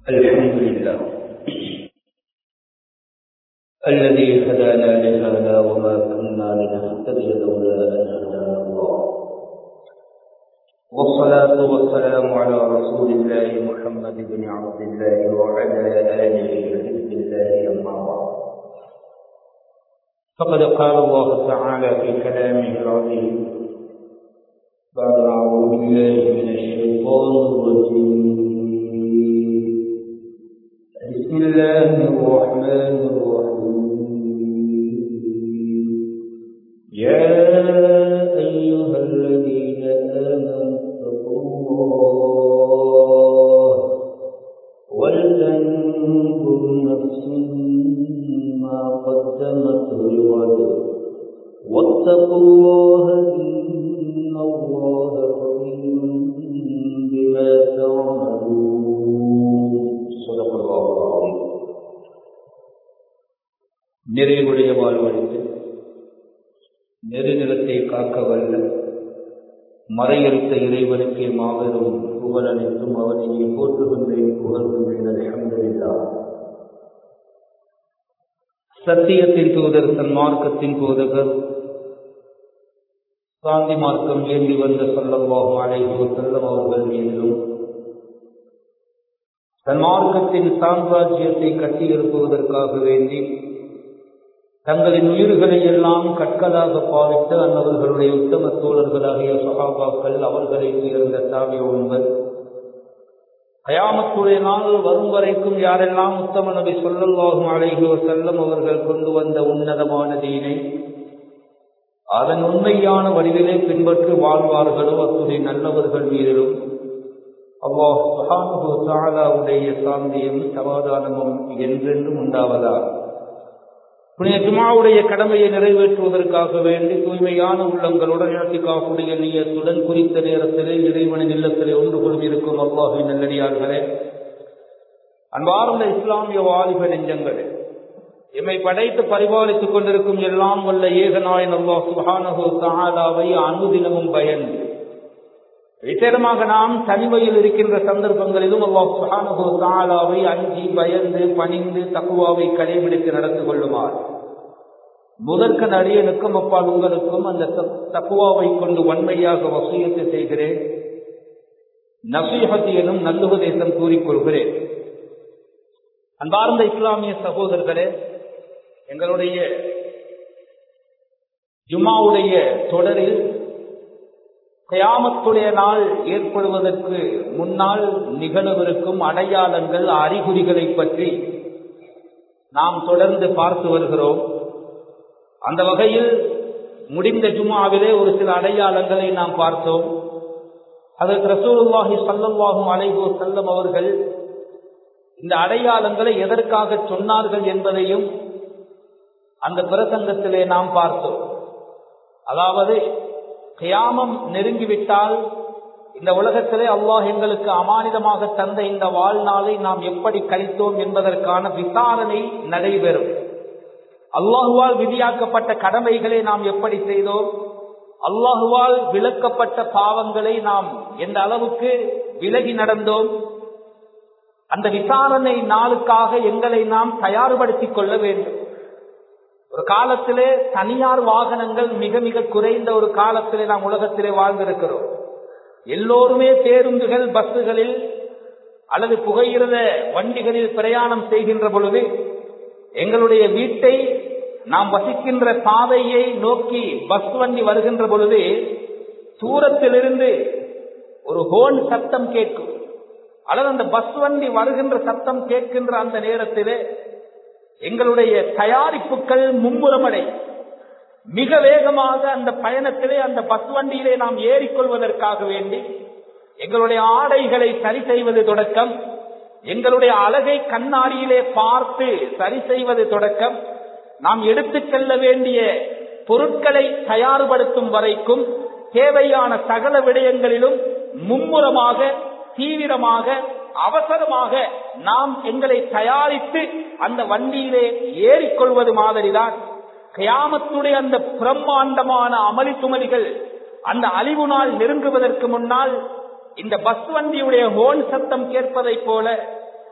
الحمد لله الذي هدانا لهذا وما كنا لنهتدي لولا ان هدانا الله والصلاة والسلام على رسول الله محمد بن عبد الله وعلى آله حزب الله أما بعد فقد قال الله تعالى في كلامه العظيم بعد أعوذ بالله من الشيطان الرجيم بسم الله الرحمن الرحيم يا أيها الذين آمنوا اتقوا الله ولتنظر نفس ما قدمت لغد واتقوا الله إن الله خبير بما تعملون صدق الله العظيم நிறைவுடைய வாழ்வழித்து நெருநிலத்தை காக்க வல்ல மறையறுத்த இறைவனுக்கே மாபெரும் புகழ் அனைத்தும் அவனையே போற்றுகின்றேன் புகழ்கின்றேன் அலமதுல்லா சத்தியத்தின் தூதர் சன்மார்க்கத்தின் போதகர் சாந்தி மார்க்கம் ஏந்தி வந்த சொல்லவாகும் அழைப்பு செல்லம் அவர்கள் மீதிலும் சன்மார்க்கத்தின் சாம்ராஜ்யத்தை கட்டியெழுப்புவதற்காக வேண்டி தங்களின் உயிர்களை எல்லாம் கற்களாக பாவித்து அன்னவர்களுடைய உத்தம தோழர்களாகிய சகாபாக்கள் அவர்களை உயர்ந்த தாவிய உண்பர் கயாமத்துடைய நாள் வரும் வரைக்கும் யாரெல்லாம் உத்தம நபி சொல்லல்லாகும் அழைகோ செல்லம் அவர்கள் கொண்டு வந்த உன்னதமான தீனை அதன் உண்மையான வடிவிலே பின்பற்றி வாழ்வார்களோ அத்துடைய நல்லவர்கள் மீதிலும் அவ்வாஹாவுடைய சாந்தியும் சமாதானமும் என்றென்றும் உண்டாவதா புனித ஜுமாவுடைய கடமையை நிறைவேற்றுவதற்காக வேண்டி தூய்மையான உள்ளங்களுடன் இழத்திக்காக்கூடிய நீயத்துடன் குறித்த நேரத்திலே இறைவனின் இல்லத்திலே ஒன்று கொள்விருக்கும் அல்லாஹின் நல்லடியார்களே அன்பார்ந்த இஸ்லாமிய வாலிப நெஞ்சங்களே எம்மை படைத்து பரிபாலித்துக் கொண்டிருக்கும் எல்லாம் வல்ல ஏகநாயன் அல்லாஹ் சுஹானஹோ சஹாலாவை அனுதினமும் பயந்து விசேடமாக நாம் தனிமையில் இருக்கின்ற சந்தர்ப்பங்களிலும் அல்லாஹ் சுஹானஹோ சஹாலாவை அஞ்சி பயந்து பணிந்து தக்குவாவை கடைபிடித்து நடந்து கொள்ளுமாறு முதற்க நடிகனுக்கும் அப்பால் உங்களுக்கும் அந்த தக்குவாவை கொண்டு வன்மையாக வசூயத்தை செய்கிறேன் நசீஹத் எனும் நல்லுபதேசம் கூறிக்கொள்கிறேன் அன்பார்ந்த இஸ்லாமிய சகோதரர்களே எங்களுடைய ஜுமாவுடைய தொடரில் கயாமத்துடைய நாள் ஏற்படுவதற்கு முன்னால் நிகழவிருக்கும் அடையாளங்கள் அறிகுறிகளை பற்றி நாம் தொடர்ந்து பார்த்து வருகிறோம் அந்த வகையில் முடிந்த ஜுமாவிலே ஒரு சில அடையாளங்களை நாம் பார்த்தோம் அதற்கு ரசூலுல்லாஹி சல்லல்லாஹும் அலைகோ செல்லம் அவர்கள் இந்த அடையாளங்களை எதற்காக சொன்னார்கள் என்பதையும் அந்த பிரசங்கத்திலே நாம் பார்த்தோம் அதாவது கியாமம் நெருங்கிவிட்டால் இந்த உலகத்திலே அல்லாஹ் எங்களுக்கு அமானிதமாக தந்த இந்த வாழ்நாளை நாம் எப்படி கழித்தோம் என்பதற்கான விசாரணை நடைபெறும் அல்லாஹுவால் விதியாக்கப்பட்ட கடமைகளை நாம் எப்படி செய்தோம் அல்லாஹுவால் விளக்கப்பட்ட பாவங்களை நாம் எந்த அளவுக்கு விலகி நடந்தோம் அந்த விசாரணை நாளுக்காக எங்களை நாம் தயார்படுத்திக் கொள்ள வேண்டும் ஒரு காலத்திலே தனியார் வாகனங்கள் மிக மிக குறைந்த ஒரு காலத்திலே நாம் உலகத்திலே வாழ்ந்திருக்கிறோம் எல்லோருமே பேருந்துகள் பஸ்ஸுகளில் அல்லது புகையிரத வண்டிகளில் பிரயாணம் செய்கின்ற பொழுது எங்களுடைய வீட்டை நாம் வசிக்கின்ற பாதையை நோக்கி பஸ் வண்டி வருகின்ற பொழுது தூரத்திலிருந்து ஒரு ஹோன் சத்தம் கேட்கும் அல்லது அந்த பஸ் வண்டி வருகின்ற சத்தம் கேட்கின்ற அந்த நேரத்திலே எங்களுடைய தயாரிப்புகள் மும்முரமடை மிக வேகமாக அந்த பயணத்திலே அந்த பஸ் வண்டியிலே நாம் ஏறிக்கொள்வதற்காக வேண்டி எங்களுடைய ஆடைகளை சரி செய்வது தொடக்கம் எங்களுடைய அழகை கண்ணாடியிலே பார்த்து சரி செய்வது தொடக்கம் நாம் எடுத்து செல்ல வேண்டிய பொருட்களை தயார்படுத்தும் வரைக்கும் தேவையான சகல விடயங்களிலும் மும்முரமாக தீவிரமாக அவசரமாக நாம் எங்களை தயாரித்து அந்த வண்டியிலே ஏறிக்கொள்வது மாதிரிதான் கயாமத்துடைய அந்த பிரம்மாண்டமான அமளி துமலிகள் அந்த அழிவு நாள் நெருங்குவதற்கு முன்னால் இந்த பஸ் வண்டியுடைய ஹோன் சத்தம் கேட்பதைப் போல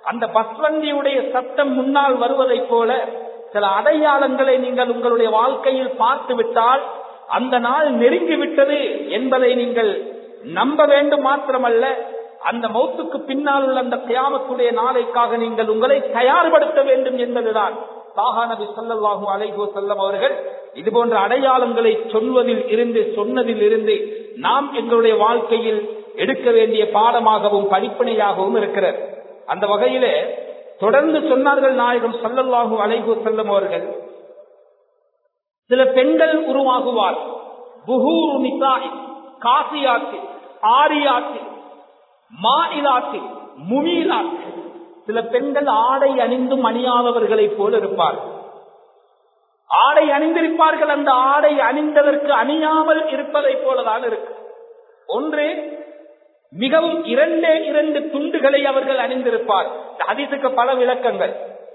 அந்த பஸ் வண்டியுடைய சத்தம் முன்னால் வருவதைப் போல சில அடையாளங்களை நீங்கள் உங்களுடைய வாழ்க்கையில் பார்த்து விட்டால் அந்த நாள் நெருங்கி விட்டது என்பதை நீங்கள் நம்ப வேண்டும் மாத்திரமல்ல அந்த மௌத்துக்கு பின்னால் உள்ள அந்த கியாமத்துடைய நாளைக்காக நீங்கள் உங்களை தயார்படுத்த வேண்டும் என்பதுதான் தாகா நபி சொல்லல்லாஹு அலைஹோ செல்லம் அவர்கள் இது போன்ற அடையாளங்களை சொல்வதில் இருந்து சொன்னதில் இருந்து நாம் எங்களுடைய வாழ்க்கையில் எடுக்க வேண்டிய பாடமாகவும் படிப்பினையாகவும் இருக்கிறது அந்த வகையிலே தொடர்ந்து சொன்னார்கள் நாயகம் சல்லல்லாஹு அலைஹு செல்லம் அவர்கள் சில பெண்கள் உருவாகுவார் புகூரு நிசாய் காசியாத்து ஆரியாத்து மாயிலாத்து முமீலாத்து சில பெண்கள் ஆடை அணிந்தும் அணியாதவர்களைப் போல இருப்பார்கள் ஆடை அணிந்திருப்பார்கள் அந்த ஆடை அணிந்ததற்கு அணியாமல் இருப்பதைப் போலதான் இருக்கு ஒன்று மிகவும் இரண்டே இரண்டு துண்டுகளை அவர்கள் அணிந்திருப்பார் அதிசுக்கு பல விளக்கங்கள்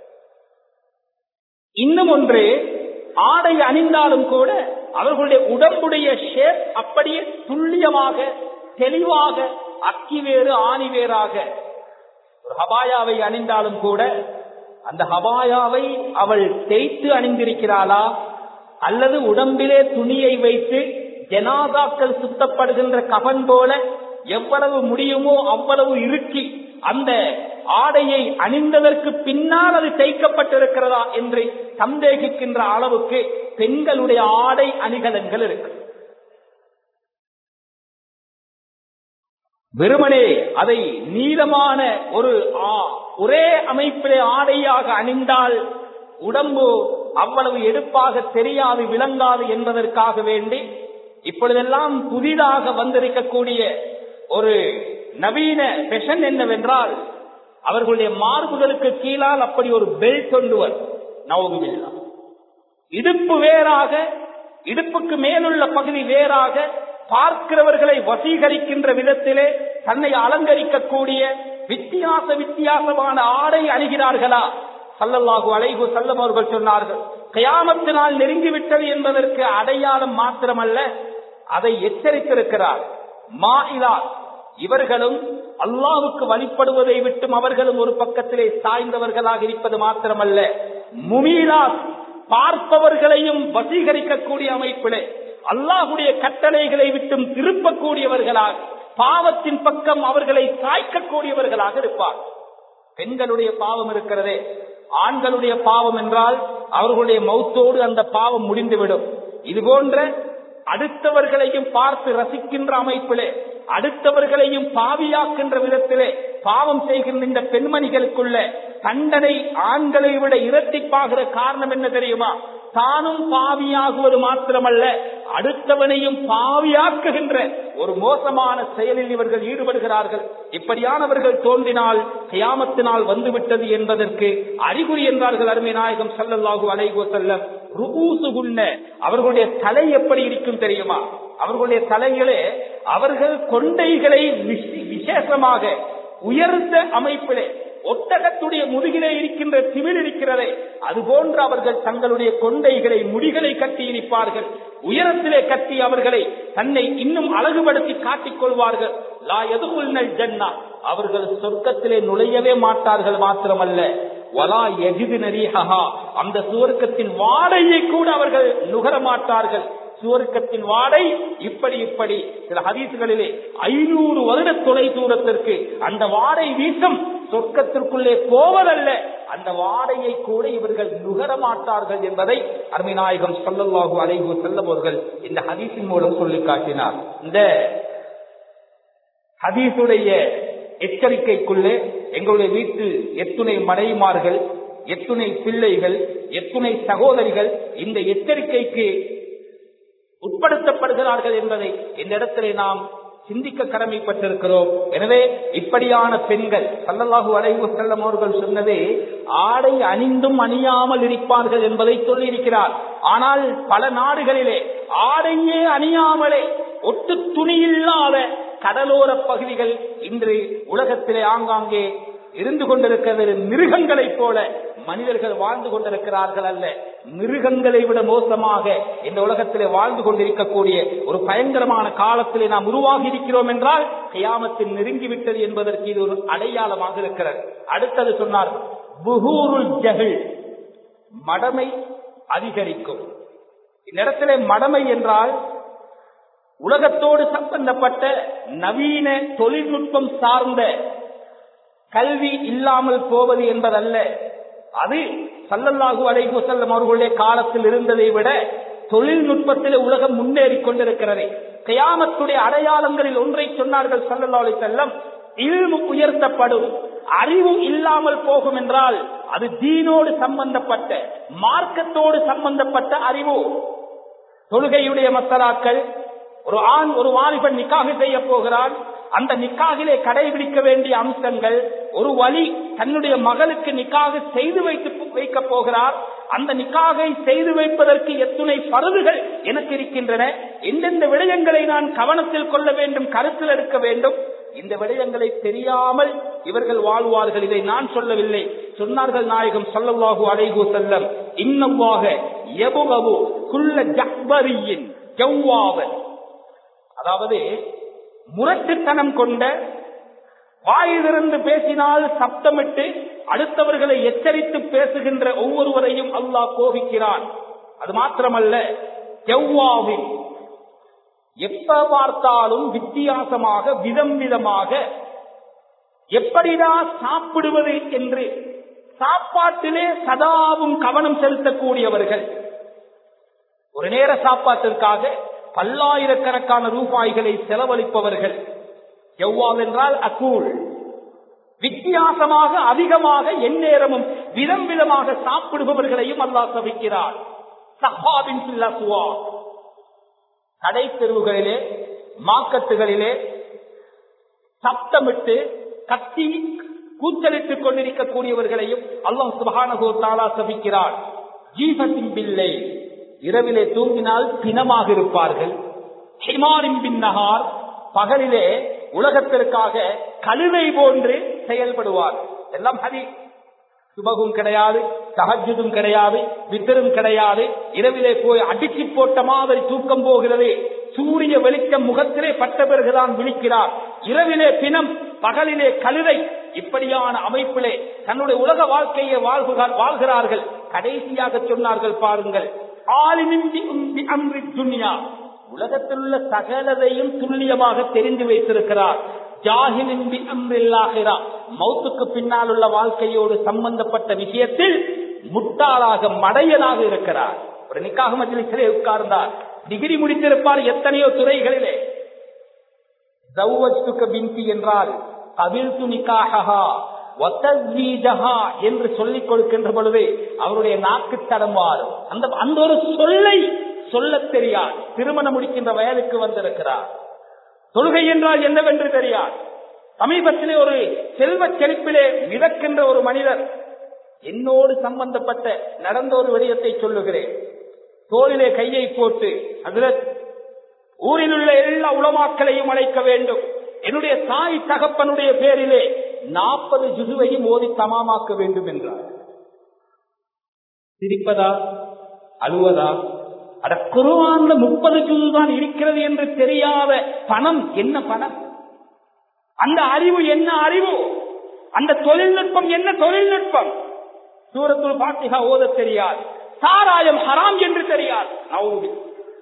இன்னும் ஒன்று ஆடை அணிந்தாலும் கூட அவர்களுடைய உடம்புடைய ஷேப் அப்படியே துல்லியமாக தெளிவாக அக்கி வேறு ஆணி வேறாக ஒரு ஹபாயாவை அணிந்தாலும் கூட அந்த ஹபாயாவை அவள் தேய்த்து அணிந்திருக்கிறாளா அல்லது உடம்பிலே துணியை வைத்து ஜனாதாக்கள் சுத்தப்படுகின்ற கபன் போல எவ்வளவு முடியுமோ அவ்வளவு இறுக்கி அந்த ஆடையை அணிந்ததற்கு பின்னால் அது தைக்கப்பட்டிருக்கிறதா என்று சந்தேகிக்கின்ற அளவுக்கு பெண்களுடைய ஆடை அணிகலன்கள் இருக்கு வெறுமனே அதை நீளமான ஒரு ஒரே அமைப்பிலே ஆடையாக அணிந்தால் உடம்பு அவ்வளவு எடுப்பாக தெரியாது விளங்காது என்பதற்காக வேண்டி இப்பொழுதெல்லாம் புதிதாக வந்திருக்கக்கூடிய ஒரு நவீன பெஷன் என்னவென்றால் அவர்களுடைய மார்புகளுக்கு கீழால் அப்படி ஒரு பெல்ட் கொண்டுவர் நவகுமில்லா இடுப்பு வேறாக இடுப்புக்கு மேலுள்ள பகுதி வேறாக பார்க்கிறவர்களை வசீகரிக்கின்ற விதத்திலே தன்னை அலங்கரிக்கக்கூடிய வித்தியாச வித்தியாசமான ஆடை அணிகிறார்களா சல்லல்லாஹு அலைகு செல்லம் அவர்கள் சொன்னார்கள் கயாமத்தினால் நெருங்கிவிட்டது என்பதற்கு அடையாளம் மாத்திரமல்ல அதை எச்சரித்திருக்கிறார் மாயிலா இவர்களும் அல்லாவுக்கு வழிபடுவதை விட்டும் அவர்களும் ஒரு பக்கத்திலே சாய்ந்தவர்களாக இருப்பது மாத்திரமல்ல முமீலா பார்ப்பவர்களையும் வசீகரிக்கக்கூடிய அமைப்பிலே அல்லாஹுடைய கட்டளைகளை விட்டும் திருப்பக்கூடியவர்களாக பாவத்தின் பக்கம் அவர்களை சாய்க்கக்கூடியவர்களாக இருப்பார் பெண்களுடைய பாவம் இருக்கிறதே ஆண்களுடைய பாவம் என்றால் அவர்களுடைய மௌத்தோடு அந்த பாவம் முடிந்துவிடும் இது போன்ற அடுத்தவர்களையும் பார்த்து ரசிக்கின்ற அமைப்பிலே அடுத்தவர்களையும் பாவியாக்கின்ற விதத்திலே பாவம் செய்கின்ற இந்த பெண்மணிகளுக்குள்ள தண்டனை ஆண்களை விட இரட்டிப்பாகிற காரணம் என்ன தெரியுமா தானும் பாவியாகுவது மாத்திரமல்ல அடுத்தவனையும் பாவியாக்குகின்ற ஒரு மோசமான செயலில் இவர்கள் ஈடுபடுகிறார்கள் இப்படியானவர்கள் தோன்றினால் கியாமத்தினால் வந்துவிட்டது என்பதற்கு அறிகுறி என்றார்கள் அருமை நாயகம் சல்லல்லாஹு அலைகோ செல்லம் ருபூசுகுன்ன அவர்களுடைய தலை எப்படி இருக்கும் தெரியுமா அவர்களுடைய தலைகளே அவர்கள் கொண்டைகளை விசேஷமாக உயர்ந்த அமைப்பிலே ஒட்டகத்துடைய முதுகிலே இருக்கின்ற திமிழ் இருக்கிறதே அது போன்று அவர்கள் தங்களுடைய கொண்டைகளை முடிகளை கட்டி இருப்பார்கள் உயரத்திலே கட்டி அவர்களை தன்னை இன்னும் அழகுபடுத்தி காட்டிக் கொள்வார்கள் லா எதுகுல்னல் ஜன்னா அவர்கள் சொர்க்கத்திலே நுழையவே மாட்டார்கள் மாத்திரமல்ல வலா எஜிது நரிஹா அந்த சுவர்க்கத்தின் வாடையை கூட அவர்கள் நுகர மாட்டார்கள் சுவர்க்கத்தின் வாடை இப்படி இப்படி சில ஹதீசுகளிலே ஐநூறு வருட தொலை தூரத்திற்கு அந்த வாடை வீசம் சொர்க்கத்திற்குள்ளே போவதல்ல அந்த வாடையை கூட இவர்கள் நுகர மாட்டார்கள் என்பதை அருமைநாயகம் சொல்லல்லாஹு அலைஹு செல்லவர்கள் இந்த ஹதீஸின் மூலம் சொல்லி காட்டினார் இந்த ஹதீசுடைய எச்சரிக்கைக்குள்ளே எங்களுடைய வீட்டு எத்துணை மனைவிமார்கள் எத்துணை பிள்ளைகள் எத்துணை சகோதரிகள் இந்த எச்சரிக்கைக்கு உட்படுத்தப்படுகிறார்கள் என்பதை இந்த இடத்திலே நாம் சிந்திக்க கடமைப்பட்டிருக்கிறோம் எனவே இப்படியான பெண்கள் சல்லல்லாஹு அலைவு செல்லம் அவர்கள் சொன்னதே ஆடை அணிந்தும் அணியாமல் இருப்பார்கள் என்பதை சொல்லியிருக்கிறார் ஆனால் பல நாடுகளிலே ஆடையே அணியாமலே ஒட்டு துணியில்லாத கடலோர பகுதிகள் இன்று உலகத்திலே ஆங்காங்கே இருந்து கொண்டிருக்கிறது மிருகங்களைப் போல மனிதர்கள் வாழ்ந்து கொண்டிருக்கிறார்கள் அல்ல மிருகங்களை விட மோசமாக இந்த உலகத்திலே வாழ்ந்து கொண்டிருக்கக்கூடிய ஒரு பயங்கரமான காலத்திலே நாம் உருவாகி இருக்கிறோம் என்றால் கியாமத்தில் நெருங்கிவிட்டது என்பதற்கு இது ஒரு அடையாளமாக இருக்கிறது அடுத்தது சொன்னார் புகூருல் ஜஹில் மடமை அதிகரிக்கும் இந்த இடத்திலே மடமை என்றால் உலகத்தோடு சம்பந்தப்பட்ட நவீன தொழில்நுட்பம் சார்ந்த கல்வி இல்லாமல் போவது என்பதல்ல அது சல்லல்லாஹு அலைஹி வஸல்லம் அவர்களுடைய காலத்தில் இருந்ததை விட தொழில்நுட்பத்தில் உலகம் முன்னேறி கொண்டிருக்கிறது கயாமத்துடைய அடையாளங்களில் ஒன்றை சொன்னார்கள் சல்லல்லா அலி செல்லம் இல்மு உயர்த்தப்படும் அறிவு இல்லாமல் போகும் என்றால் அது தீனோடு சம்பந்தப்பட்ட மார்க்கத்தோடு சம்பந்தப்பட்ட அறிவு தொழுகையுடைய மசலாக்கள் ஒரு ஆண் ஒரு வாலிபன் நிக்காக செய்ய போகிறான் அந்த நிக்காகிலே கடைபிடிக்க வேண்டிய அம்சங்கள் ஒரு வழி தன்னுடைய மகளுக்கு நிக்காக செய்து வைத்து வைக்க போகிறார் அந்த நிக்காகை செய்து வைப்பதற்கு எத்துணை பருதுகள் எனக்கு இருக்கின்றன எந்தெந்த விடயங்களை நான் கவனத்தில் கொள்ள வேண்டும் கருத்தில் எடுக்க வேண்டும் இந்த விடயங்களை தெரியாமல் இவர்கள் வாழ்வார்கள் இதை நான் சொல்லவில்லை சொன்னார்கள் நாயகம் சொல்லவாகு அடைகு செல்லம் இன்னவாக எபுகவு குள்ள ஜக்பரியின் ஜவ்வாவன் அதாவது முரட்டுத்தனம் கொண்ட வாயிலிருந்து பேசினால் சப்தமிட்டு அடுத்தவர்களை எச்சரித்து பேசுகின்ற ஒவ்வொருவரையும் அல்லாஹ் கோபிக்கிறான் அது மாத்திரமல்ல செவ்வாவின் எப்ப பார்த்தாலும் வித்தியாசமாக விதம் விதமாக எப்படிதான் சாப்பிடுவது என்று சாப்பாட்டிலே சதாவும் கவனம் செலுத்தக்கூடியவர்கள் ஒரு நேர சாப்பாட்டிற்காக பல்லாயிரக்கணக்கான ரூபாய்களை செலவழிப்பவர்கள் எவ்வாவென்றால் அக்கூழ் வித்தியாசமாக அதிகமாக எந்நேரமும் விதம் விதமாக சாப்பிடுபவர்களையும் அல்லாஹ் சபிக்கிறார் சஹாபின் சில்லசுவா கடை தெருவுகளிலே மாக்கட்டுகளிலே சப்தமிட்டு கத்தி கூச்சலிட்டுக் கொண்டிருக்கக்கூடியவர்களையும் அல்லாஹ் சுபகானகோ தாலா சபிக்கிறார் ஜீவத்தின் பிள்ளை இரவிலே தூங்கினால் பிணமாக இருப்பார்கள் ஹிமாரின் பின்னகார் பகலிலே உலகத்திற்காக கழுதை போன்று செயல்படுவார் எல்லாம் ஹரி சுபகும் கிடையாது தகஜுதும் கிடையாது வித்தரும் கிடையாது இரவிலே போய் அடிச்சு போட்ட மாதிரி தூக்கம் போகிறது சூரிய வெளிச்சம் முகத்திலே பட்ட பிறகுதான் விழிக்கிறார் இரவிலே பிணம் பகலிலே கழுதை இப்படியான அமைப்பிலே தன்னுடைய உலக வாழ்க்கையை வாழ்கிறார் வாழ்கிறார்கள் கடைசியாக சொன்னார்கள் பாருங்கள் துன்யா உலகத்தில் உள்ள சகலதையும் துல்லியமாக தெரிந்து வைத்திருக்கிறார் ஜாகிலின்பி அம்பில்லாகிறா மௌத்துக்கு பின்னால் உள்ள வாழ்க்கையோடு சம்பந்தப்பட்ட விஷயத்தில் முட்டாளாக மடையனாக இருக்கிறார் ஒரு நிக்காக மஜிலிசிலே உட்கார்ந்தார் டிகிரி முடித்திருப்பார் எத்தனையோ துறைகளிலே பிந்தி என்றால் கவிழ்த்து நிக்காகா என்று சொல்லிக் கொடுக்கின்ற பொழுது அவருடைய நாக்கு தடம்பாரும் அந்த அந்த ஒரு சொல்லை சொல்ல தெரியாது திருமணம் முடிக்கின்ற வயதுக்கு வந்திருக்கிறார் தொழுகை என்றால் என்னவென்று தெரியாது சமீபத்திலே ஒரு செல்வ செழிப்பிலே மிதக்கின்ற ஒரு மனிதர் என்னோடு சம்பந்தப்பட்ட நடந்த ஒரு விடயத்தை சொல்லுகிறேன் தோளிலே கையை போட்டு அதில் ஊரில் உள்ள எல்லா உளமாக்களையும் அழைக்க வேண்டும் என்னுடைய தாய் தகப்பனுடைய பேரிலே நாற்பது ஜுதுவையும் ஓதி தமாமாக்க வேண்டும் என்றார் சிரிப்பதா அழுவதா அட குருவான்ல முப்பது ஜுது தான் இருக்கிறது என்று தெரியாத பணம் என்ன பணம் அந்த அறிவு என்ன அறிவு அந்த தொழில்நுட்பம் என்ன தொழில்நுட்பம் சூரத்துல் பாத்திகா ஓத தெரியாது சாராயம் ஹராம் என்று தெரியாது நவுது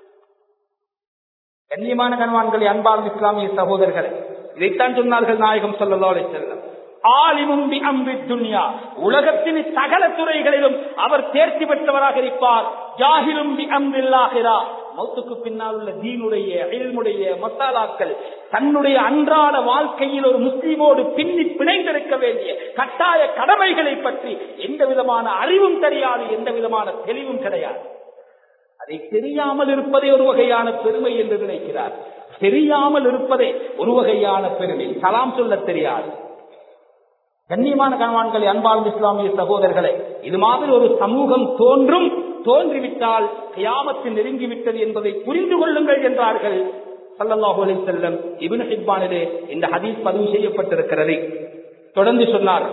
கண்ணியமான கண்வான்களை அன்பார்ந்த இஸ்லாமிய சகோதரர்களை இதைத்தான் சொன்னார்கள் நாயகம் சொல்லலோ செல்லம் ஆலிமும் துன்யா உலகத்தின் சகல துறைகளிலும் அவர் தேர்ச்சி பெற்றவராக இருப்பார் ஜாகிலும் மௌத்துக்கு பின்னால் உள்ள தீனுடைய அயல்முடைய மசாலாக்கள் தன்னுடைய அன்றாட வாழ்க்கையில் ஒரு முஸ்லீமோடு பின்னி பிணைந்திருக்க வேண்டிய கட்டாய கடமைகளை பற்றி எந்த விதமான அறிவும் தெரியாது எந்த விதமான தெளிவும் கிடையாது அதை தெரியாமல் இருப்பதே ஒரு வகையான பெருமை என்று நினைக்கிறார் தெரியாமல் இருப்பதே ஒரு வகையான பெருமை சலாம் சொல்ல தெரியாது கண்ணியமான கணவான்களை அன்பார்ந்த இஸ்லாமிய சகோதரர்களே இது மாதிரி ஒரு சமூகம் தோன்றும் தோன்றிவிட்டால் கியாமத்தில் நெருங்கிவிட்டது என்பதை புரிந்து கொள்ளுங்கள் என்றார்கள் சல்லல்லாஹு அலைஹி செல்லம் இபின் ஹிப்பானிலே இந்த ஹதீஸ் பதிவு செய்யப்பட்டிருக்கிறது தொடர்ந்து சொன்னார்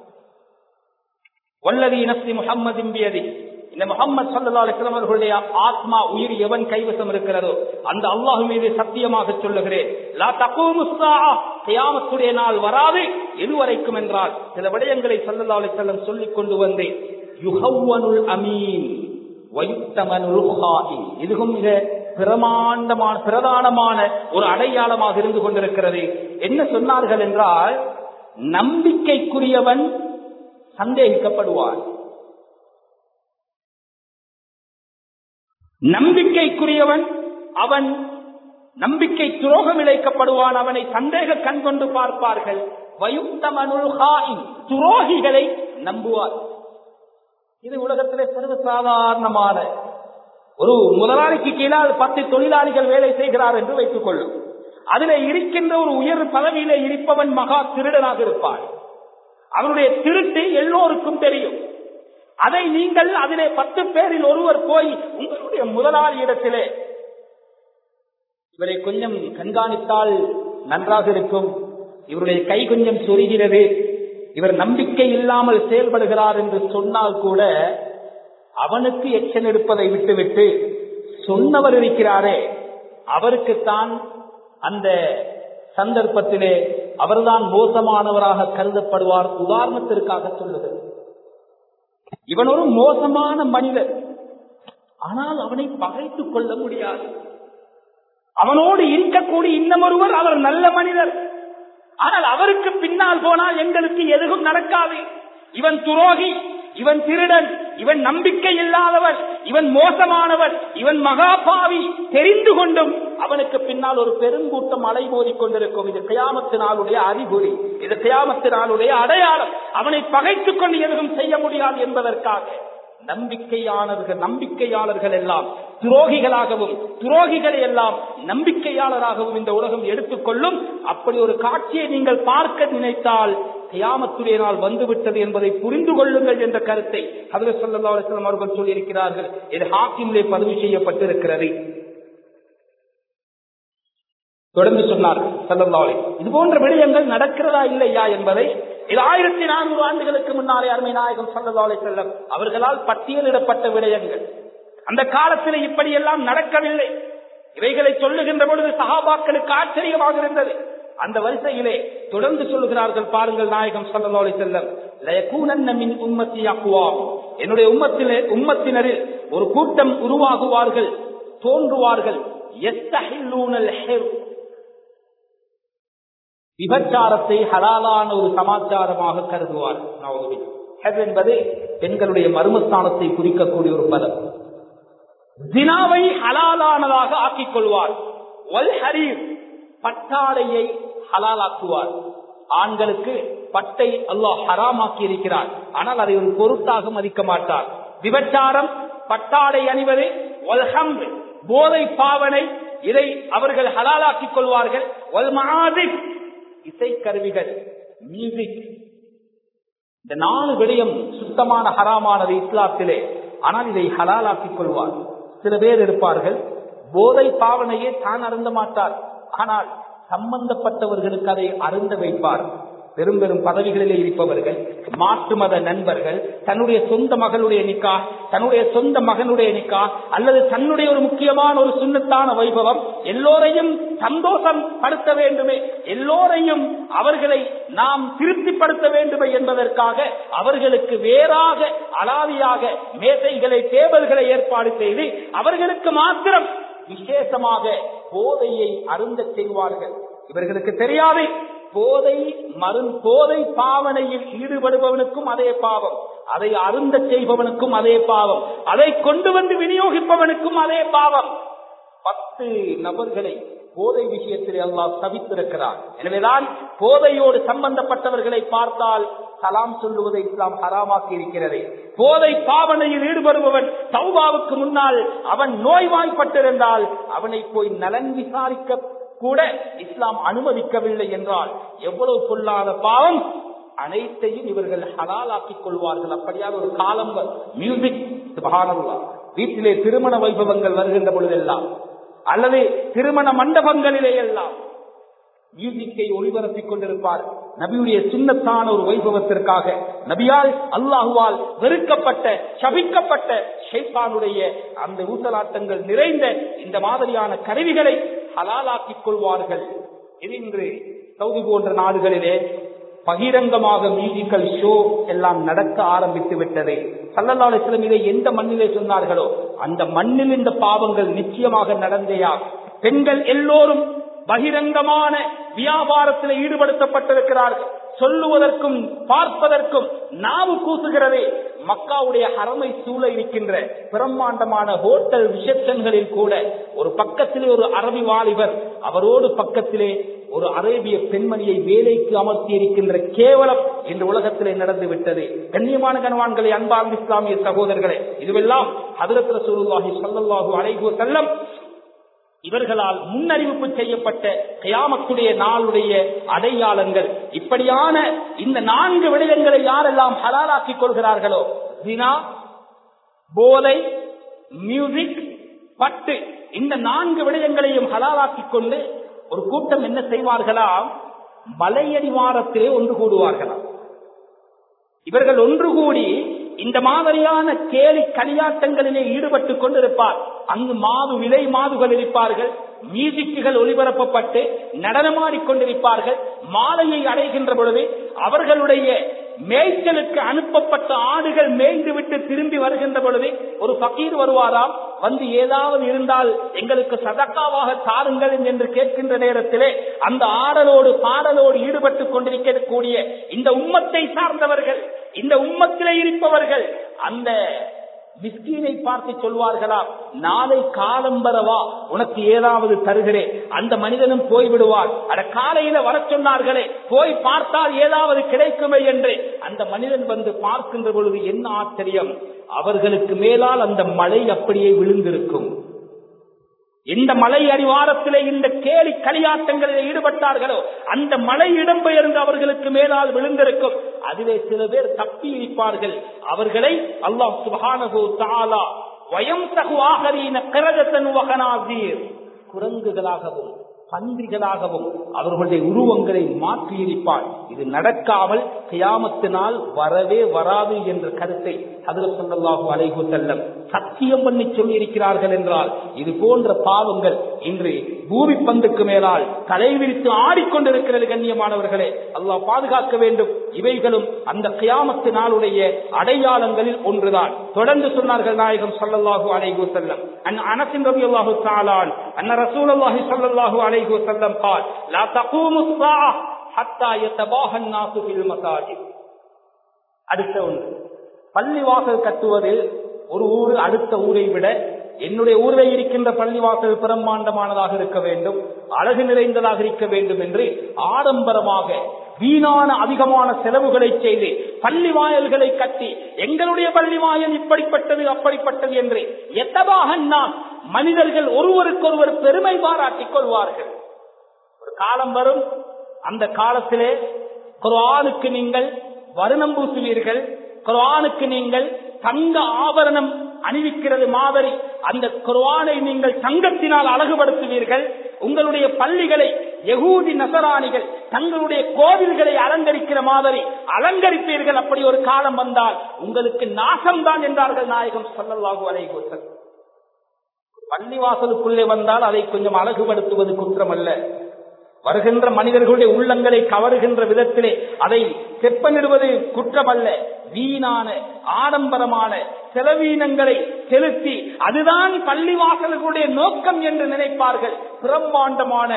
வல்லதி நப்சி முகம்மதின் பியதி இந்த முகமது சல்லா அலிஸ்லாம் அவர்களுடைய ஆத்மா உயிர் எவன் கைவசம் இருக்கிறதோ அந்த அல்லாஹு மீது சத்தியமாக சொல்லுகிறேன் லா தகூமு ஸாஅ, கியாமத்துடைய நாள் வராது எதுவரைக்கும் என்றால் சில விடயங்களை சல்லா அலிஸ்லாம் சொல்லிக் கொண்டு வந்தேன் யுஹவ்வனுல் அமீன் வயுத்தமனுல் ஹாயின் இதுவும் மிக பிரமாண்டமான பிரதானமான ஒரு அடையாளமாக இருந்து கொண்டிருக்கிறது என்ன சொன்னார்கள் என்றால் நம்பிக்கைக்குரியவன் சந்தேகிக்கப்படுவான் நம்பிக்கைக்குரியவன் அவன் நம்பிக்கை துரோகம் இழைக்கப்படுவான் அவனை சந்தேக கண் கொண்டு பார்ப்பார்கள் வயுத்தமனுல் ஹாயின் துரோகிகளை நம்புவார் இது உலகத்திலே சர்வசாதாரணமான ஒரு முதலாளிக்கு கீழால் பத்து தொழிலாளிகள் வேலை செய்கிறார் என்று வைத்துக் கொள்ளும் அதிலே இருக்கின்ற ஒரு உயர் பதவியிலே இருப்பவன் மகா திருடனாக இருப்பான் அவனுடைய திருட்டு எல்லோருக்கும் தெரியும் அதை நீங்கள் அதிலே பத்து பேரில் ஒருவர் போய் உங்களுடைய முதலாளி இடத்திலே இவரை கொஞ்சம் கண்காணித்தால் நன்றாக இருக்கும் இவருடைய கை கொஞ்சம் சொருகிறது இவர் நம்பிக்கை இல்லாமல் செயல்படுகிறார் என்று சொன்னால் கூட அவனுக்கு எச்சன் எடுப்பதை விட்டுவிட்டு சொன்னவர் இருக்கிறாரே அவருக்குத்தான் அந்த சந்தர்ப்பத்திலே அவர்தான் மோசமானவராக கருதப்படுவார் உதாரணத்திற்காக சொல்லுகிறது இவன் ஒரு மோசமான மனிதர் ஆனால் அவனை பகைத்துக் கொள்ள முடியாது அவனோடு இருக்கக்கூடிய இன்னமொருவர் அவர் நல்ல மனிதர் ஆனால் அவருக்கு பின்னால் போனால் எங்களுக்கு எதுவும் நடக்காது இவன் துரோகி இவன் திருடன் இவன் நம்பிக்கை இல்லாதவன் இவன் மோசமானவன் இவன் மகாபாவி தெரிந்து கொண்டும் அவனுக்கு பின்னால் ஒரு பெருங்கூட்டம் அலைமோதி கொண்டிருக்கும் இது கியாமத்தினாலுடைய அறிகுறி இது கியாமத்தினாலுடைய அடையாளம் அவனை பகைத்துக் கொண்டு எதுவும் செய்ய முடியாது என்பதற்காக நம்பிக்கையாளர்கள் நம்பிக்கையாளர்கள் எல்லாம் துரோகிகளாகவும் துரோகிகளை எல்லாம் நம்பிக்கையாளராகவும் இந்த உலகம் எடுத்துக்கொள்ளும் அப்படி ஒரு காட்சியை நீங்கள் பார்க்க நினைத்தால் கியாமத்துடைய நாள் வந்துவிட்டது என்பதை புரிந்து கொள்ளுங்கள் என்ற கருத்தை அதில் சொல்லா அலிஸ்லாம் அவர்கள் சொல்லியிருக்கிறார்கள் இது ஹாக்கிமிலே பதிவு செய்யப்பட்டிருக்கிறது தொடர்ந்து சொன்னார் சல்லல்லாஹு இது போன்ற விடயங்கள் நடக்கிறதா இல்லையா என்பதை இது ஆயிரத்தி நானூறு ஆண்டுகளுக்கு முன்னாலே அருமை நாயகம் சல்லல்லாஹு செல்லம் அவர்களால் பட்டியலிடப்பட்ட விடயங்கள் அந்த காலத்தில் இப்படியெல்லாம் நடக்கவில்லை இவைகளை சொல்லுகின்ற பொழுது சகாபாக்களுக்கு ஆச்சரியமாக இருந்தது அந்த வரிசையிலே தொடர்ந்து சொல்லுகிறார்கள் பாருங்கள் நாயகம் சல்லல்லாஹு செல்லம் லயகூனன்ன மின் உம்மத்தி அக்குவாம் என்னுடைய உம்மத்திலே உம்மத்தினரில் ஒரு கூட்டம் உருவாகுவார்கள் தோன்றுவார்கள் எஸ்தஹில்லூனல் ஹிர் விபச்சாரத்தை ஹலாலான ஒரு சமாச்சாரமாக கருதுவார் ஹெவ் என்பது பெண்களுடைய மர்மஸ்தானத்தை குறிக்கக்கூடிய ஒரு பதம் ஜினாவை ஹலாலானதாக ஆக்கிக் கொள்வார் வல் ஹரீர் பட்டாடையை ஹலாலாக்குவார் ஆண்களுக்கு பட்டை அல்லாஹ் ஹராமாக்கி இருக்கிறார் ஆனால் அதை ஒரு பொருட்டாக மதிக்க மாட்டார் விபச்சாரம் பட்டாடை அணிவது வல்ஹம் போதை பாவனை இதை அவர்கள் ஹலாலாக்கிக் கொள்வார்கள் வல்மாதிக் இசைக்கருவிகள் மியூசிக் இந்த நாலு விடயம் சுத்தமான ஹராமானது இஸ்லாத்திலே ஆனால் இதை ஹலாலாக்கிக் கொள்வார் சில பேர் இருப்பார்கள் போதை பாவனையே தான் அருந்த மாட்டார் ஆனால் சம்பந்தப்பட்டவர்களுக்கு அதை அருந்த வைப்பார் பெரும் பெரும் பதவிகளிலே இருப்பவர்கள் மாற்று மத நண்பர்கள் தன்னுடைய சொந்த மகளுடைய நிக்கா தன்னுடைய சொந்த மகனுடைய நிக்கா அல்லது தன்னுடைய ஒரு முக்கியமான ஒரு சுண்ணத்தான வைபவம் எல்லோரையும் சந்தோஷம் படுத்த வேண்டுமே எல்லோரையும் அவர்களை நாம் திருப்திப்படுத்த வேண்டுமே என்பதற்காக அவர்களுக்கு வேறாக அலாதியாக மேசைகளை டேபிள்களை ஏற்பாடு செய்து அவர்களுக்கு மாத்திரம் விசேஷமாக போதையை அருந்த செய்வார்கள் இவர்களுக்கு தெரியாது போதை மரு போதை பாவனையில் ஈடுபடுபவனுக்கும் அதே பாவம் அதை அருந்த செய்பவனுக்கும் அதே பாவம் அதை கொண்டு வந்து விநியோகிப்பவனுக்கும் அதே பாவம் பத்து நபர்களை போதை விஷயத்தில் அல்லாஹ் தவித்திருக்கிறார் எனவேதான் போதையோடு சம்பந்தப்பட்டவர்களை பார்த்தால் சலாம் சொல்லுவதை இஸ்லாம் ஹராமாக்கி இருக்கிறது போதை பாவனையில் ஈடுபடுபவன் சௌபாவுக்கு முன்னால் அவன் நோய்வாய்ப்பட்டிருந்தால் அவனை போய் நலன் விசாரிக்க கூட இஸ்லாம் அனுமதிக்கவில்லை என்றால் எவ்வளவு கொள்ளாத பாவம் அனைத்தையும் இவர்கள் ஹலாலாக்கிக் கொள்வார்கள் அப்படியாக ஒரு காலம் மியூசிக் வீட்டிலே திருமண வைபவங்கள் வருகின்ற பொழுதெல்லாம் அல்லது திருமண மண்டபங்களிலே எல்லாம் மியூசிக்கை ஒளிபரப்பிக் கொண்டிருப்பார் நபியுடைய சின்னத்தான ஒரு வைபவத்திற்காக நபியால் அல்லாஹுவால் வெறுக்கப்பட்ட சபிக்கப்பட்ட ஷைத்தானுடைய அந்த ஊசலாட்டங்கள் நிறைந்த இந்த மாதிரியான கருவிகளை ஹலாலாக்கிக் கொள்வார்கள் இது இன்று சவுதி போன்ற நாடுகளிலே பகிரங்கமாக மியூசிக்கல் ஷோ எல்லாம் நடக்க ஆரம்பித்து விட்டது சல்லல்லாஹு இதை எந்த மண்ணிலே சொன்னார்களோ அந்த மண்ணில் இந்த பாவங்கள் நிச்சயமாக நடந்தேயா பெண்கள் எல்லோரும் பகிரங்கமான வியாபாரத்தில் ஈடுபடுத்தப்பட்டிருக்கிறார்கள் சொல்லுவதற்கும் பார்ப்பதற்கும் நாவு கூசுகிறதே மக்காவுடைய ஹரமை சூழ இருக்கின்ற பிரம்மாண்டமான ஹோட்டல் ரிசப்ஷன்களில் கூட ஒரு பக்கத்திலே ஒரு அரபி வாலிபர் அவரோடு பக்கத்திலே ஒரு அரேபிய பெண்மணியை வேலைக்கு அமர்த்தி இருக்கின்ற கேவலம் இந்த உலகத்திலே நடந்து விட்டது கண்ணியமான கனவான்களை அன்பார்ந்த இஸ்லாமிய சகோதரர்களே இதுவெல்லாம் ஹதரத் ரசூலுல்லாஹி ஸல்லல்லாஹு அலைஹி வஸல்லம் இவர்களால் முன்னறிவிப்பு செய்யப்பட்ட கயாமத்துடைய நாளுடைய அடையாளங்கள் இப்படியான இந்த நான்கு விடயங்களை யாரெல்லாம் ஹலாலாக்கிக் கொள்கிறார்களோ தினா போதை மியூசிக் பட்டு இந்த நான்கு விடயங்களையும் ஹலாலாக்கிக் கொண்டு ஒரு கூட்டம் என்ன செய்வார்களாம் மலையடிவாரத்திலே ஒன்று கூடுவார்களாம் இவர்கள் ஒன்று கூடி இந்த மாதிரியான கேலி களியாட்டங்களிலே ஈடுபட்டுக் கொண்டிருப்பார் அங்கு மாது விலை மாதுகள் இருப்பார்கள் மியூசிக்குகள் ஒளிபரப்பப்பட்டு நடனமாடிக்கொண்டிருப்பார்கள் மாலையை அடைகின்ற பொழுது அவர்களுடைய மேய்ச்சலுக்கு அனுப்பப்பட்ட ஆடுகள் மேய்ந்து விட்டு திரும்பி வருகின்ற பொழுது ஒரு பக்கீர் வருவாராம் வந்து ஏதாவது இருந்தால் எங்களுக்கு சதக்காவாக தாருங்கள் என்று கேட்கின்ற நேரத்திலே அந்த ஆடலோடு பாடலோடு ஈடுபட்டுக் கொண்டிருக்கக்கூடிய இந்த உம்மத்தை சார்ந்தவர்கள் இந்த உம்மத்திலே இருப்பவர்கள் அந்த மிஸ்கீனை பார்த்து சொல்வார்களா நாளை காலம் வரவா உனக்கு ஏதாவது தருகிறேன் அந்த மனிதனும் போய்விடுவார் அட காலையில வர சொன்னார்களே போய் பார்த்தால் ஏதாவது கிடைக்குமே என்று அந்த மனிதன் வந்து பார்க்கின்ற பொழுது என்ன ஆச்சரியம் அவர்களுக்கு மேலால் அந்த மழை அப்படியே விழுந்திருக்கும் எந்த மலை அடிவாரத்திலே இந்த கேலி களியாட்டங்களில் ஈடுபட்டார்களோ அந்த மலை இடம்பெயர்ந்து அவர்களுக்கு மேலால் விழுந்திருக்கும் அதிலே சில பேர் தப்பி இருப்பார்கள் அவர்களை அல்லாஹ் சுபானகு தாலா வயம் தகு ஆகரீன கிரகத்தன் வகனாசீர் குரங்குகளாகவும் பன்றிகளாகவும் அவர்களுடைய உருவங்களை மாற்றியிருப்பார் இது நடக்காமல் கியாமத்தினால் வரவே வராது என்ற கருத்தை அதில் சொல்லலாக அலைகு செல்லம் சத்தியம் பண்ணி சொல்லி இருக்கிறார்கள் என்றால் இது போன்ற பாவங்கள் இன்று பூமி பந்துக்கு மேலால் தலைவிரித்து ஆடிக்கொண்டிருக்கிறது கண்ணியமானவர்களே அல்லாஹ் பாதுகாக்க வேண்டும் இவைகளும் அந்த கியாமத்து நாளுடைய அடையாளங்களில் ஒன்றுதான் தொடர்ந்து சொன்னார்கள் நாயகம் சல்லல்லாஹு அலைகு செல்லம் அன் அனசின் ரவி அல்லாஹு தாலான் அன்ன ரசூல் அல்லாஹி சல்லல்லாஹு அலைகு வசல்லம் قال لا تقوم الساعة حتى يتباهى الناس في المساجد அடுத்த ஒன்று பள்ளிவாசல் கட்டுவதில் ஒரு ஊர் அடுத்த ஊரை விட என்னுடைய ஊரில் இருக்கின்ற பள்ளிவாசல் பிரம்மாண்டமானதாக இருக்க வேண்டும் அழகு நிறைந்ததாக இருக்க வேண்டும் என்று ஆடம்பரமாக வீணான அதிகமான செலவுகளை செய்து பள்ளி வாயல்களை கட்டி எங்களுடைய பள்ளி வாயல் இப்படிப்பட்டது அப்படிப்பட்டது என்று எத்தவாக நாம் மனிதர்கள் ஒருவருக்கொருவர் பெருமை பாராட்டிக் கொள்வார்கள் ஒரு காலம் வரும் அந்த காலத்திலே குரானுக்கு நீங்கள் வருணம் பூசுவீர்கள் குரானுக்கு நீங்கள் தங்க ஆபரணம் அணிவிக்கிறது மாதிரி அந்த குர்வானை நீங்கள் தங்கத்தினால் அழகுபடுத்துவீர்கள் உங்களுடைய பள்ளிகளை யகூதி நசராணிகள் தங்களுடைய கோவில்களை அலங்கரிக்கிற மாதிரி அலங்கரிப்பீர்கள் அப்படி ஒரு காலம் வந்தால் உங்களுக்கு நாசம்தான் என்றார்கள் நாயகம் சொல்லலாகு அலைகோசல் பள்ளிவாசலுக்குள்ளே வந்தால் அதை கொஞ்சம் அழகுபடுத்துவது குற்றம் அல்ல வருகின்ற மனிதர்களுடைய உள்ளங்களை கவருகின்ற விதத்திலே அதை செப்பனிடுவது குற்றமல்ல வீணான ஆடம்பரமான செலவீனங்களை செலுத்தி அதுதான் பள்ளிவாசல்களுடைய நோக்கம் என்று நினைப்பார்கள் பிரம்மாண்டமான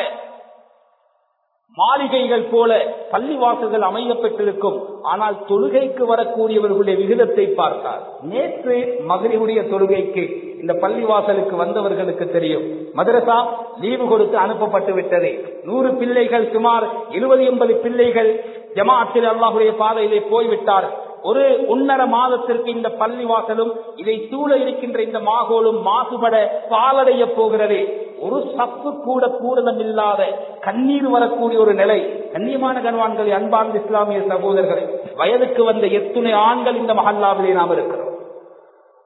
மாளிகைகள் போல பள்ளிவாசல்கள் அமையப்பட்டிருக்கும் ஆனால் தொழுகைக்கு வரக்கூடியவர்களுடைய விகிதத்தை பார்த்தார் நேற்று மகரிவுடைய தொழுகைக்கு இந்த பள்ளிவாசலுக்கு வந்தவர்களுக்கு தெரியும் மதரசா லீவு கொடுத்து அனுப்பப்பட்டு விட்டது நூறு பிள்ளைகள் சுமார் இருபது எண்பது பிள்ளைகள் ஜமாத்தில் அல்லாஹுடைய பாதையிலே போய்விட்டார் ஒரு ஒன்னரை மாதத்திற்கு இந்த பள்ளிவாசலும் இதை சூழ இருக்கின்ற இந்த மாகோலும் மாசுபட பாலடைய போகிறது ஒரு சப்பு கூட பூரணம் இல்லாத கண்ணீர் வரக்கூடிய ஒரு நிலை கண்ணியமான கண்வான்களை அன்பார்ந்த இஸ்லாமிய சகோதரர்களை வயதுக்கு வந்த எத்துணை ஆண்கள் இந்த மஹல்லாவிலே நாம் இருக்கிறோம்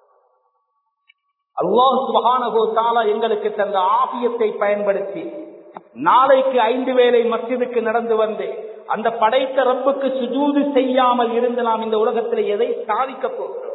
அல்லாஹ் சுபஹானஹு தஆலா எங்களுக்கு தந்த ஆபியத்தை பயன்படுத்தி நாளைக்கு ஐந்து வேளை மஸ்ஜிதுக்கு நடந்து வந்து அந்த படைத்த ரப்புக்கு சுஜூது செய்யாமல் இருந்து நாம் இந்த உலகத்தில் எதை சாதிக்க போகிறோம்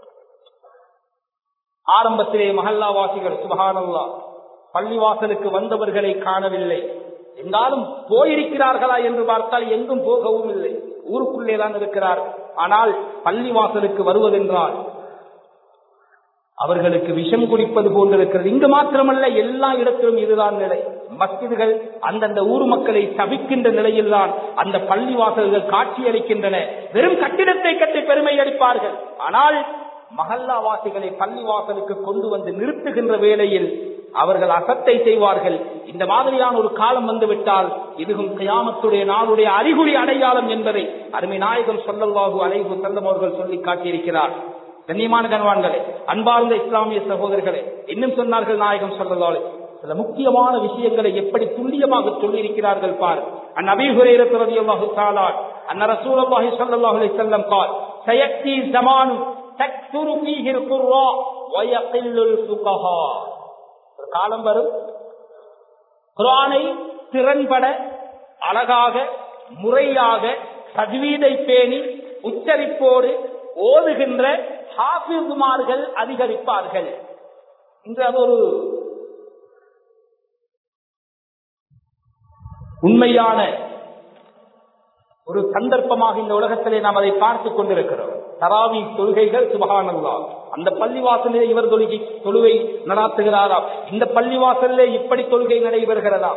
ஆரம்பத்திலே மஹல்லாவாசிகள் சுபஹானல்லா பள்ளிவாசலுக்கு வந்தவர்களை காணவில்லை எங்காலும் போயிருக்கிறார்களா என்று பார்த்தால் எங்கும் போகவும் இல்லை ஊருக்குள்ளே தான் இருக்கிறார் ஆனால் பள்ளிவாசலுக்கு வருவதென்றால் அவர்களுக்கு விஷம் குடிப்பது போன்றிருக்கிறது இங்கு மாத்திரமல்ல எல்லா இடத்திலும் இதுதான் நிலை மஸ்ஜிதுகள் அந்தந்த ஊர் மக்களை தவிக்கின்ற நிலையில்தான் அந்த பள்ளிவாசல்கள் காட்சியளிக்கின்றன வெறும் கட்டிடத்தை கட்டி பெருமை அளிப்பார்கள் ஆனால் மஹல்லாவாசிகளை பள்ளிவாசலுக்கு கொண்டு வந்து நிறுத்துகின்ற வேளையில் அவர்கள் அசத்தை செய்வார்கள் இந்த மாதிரியான ஒரு காலம் வந்துவிட்டால் இதுவும் கியாமத்துடைய நாளுடைய அறிகுறி அடையாளம் என்பதை அருமை நாயகம் சொல்லவாகு அலைகு செல்லம் அவர்கள் சொல்லி காட்டியிருக்கிறார் கண்ணியமான கணவான்களே அன்பார்ந்த இஸ்லாமிய சகோதரர்களே இன்னும் சொன்னார்கள் நாயகம் சொல்லலாலே சில முக்கியமான விஷயங்களை எப்படி துல்லியமாக சொல்லியிருக்கிறார்கள் பார் அந் அபிஹுரேரத் ரலியல்லாஹு தஆலா அன்ன ரசூலுல்லாஹி ஸல்லல்லாஹு அலைஹி வஸல்லம் قال سيأتي زمان تكثر فيه القراء ويقل الفقهاء ஒரு காலம் வரும் குர்ஆனை திறன்பட அழகாக முறையாக தஜ்வீதை பேணி உச்சரிப்போடு ஓதுகின்ற ஹாஃபிஸ்மார்கள் அதிகரிப்பார்கள் இன்று அது ஒரு உண்மையான ஒரு சந்தர்ப்பமாக இந்த உலகத்திலே நாம் அதை பார்த்துக் கொண்டிருக்கிறோம் தராவி தொழுகைகள் சுபகானல்லா அந்த பள்ளிவாசலிலே இவர் தொழுகை தொழுகை நடாத்துகிறாராம் இந்த பள்ளிவாசலிலே இப்படி தொழுகை நடைபெறுகிறதா